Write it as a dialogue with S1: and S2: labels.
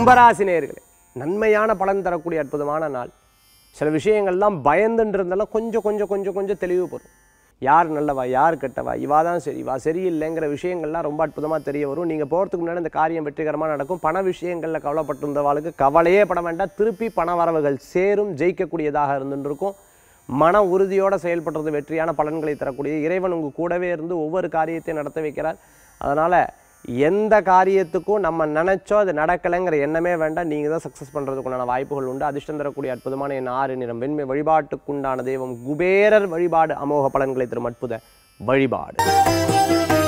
S1: கும்பராசி நேயர்களே நன்மையான பலன் தரக்கூடிய அற்புதமான நாள் சில விஷயங்கள்லாம் பயந்துட்டு இருந்தாலும் கொஞ்சம் கொஞ்சம் கொஞ்சம் கொஞ்சம் தெளிவு பெறும் யார் நல்லவா யார் கெட்டவா இவா தான் சரி இவா சரியில்லைங்கிற விஷயங்கள்லாம் ரொம்ப அற்புதமாக தெரிய வரும் நீங்கள் போகிறதுக்கு முன்னாடி இந்த காரியம் வெற்றிகரமாக நடக்கும் பண விஷயங்களில் கவலைப்பட்டிருந்தவாளுக்கு கவலையே பட வேண்டாம் திருப்பி பண வரவுகள் சேரும் ஜெயிக்கக்கூடியதாக இருந்துட்டு இருக்கும் மன உறுதியோடு செயல்படுறது வெற்றியான பலன்களை தரக்கூடிய இறைவன் உங்கள் கூடவே இருந்து ஒவ்வொரு காரியத்தையும் நடத்த வைக்கிறார் அதனால் எந்த காரியத்துக்கும் நம்ம நினச்சோ அது நடக்கலைங்கிற எண்ணமே வேண்டாம் நீங்கள் தான் சக்ஸஸ் பண்ணுறதுக்குண்டான வாய்ப்புகள் உண்டு அதிர்ஷ்டம் தரக்கூடிய அற்புதமான என் ஆறு நிறம் வெண்மை வழிபாட்டுக்குண்டான தெய்வம் குபேரர் வழிபாடு அமோக பலன்களை தரும் அற்புத வழிபாடு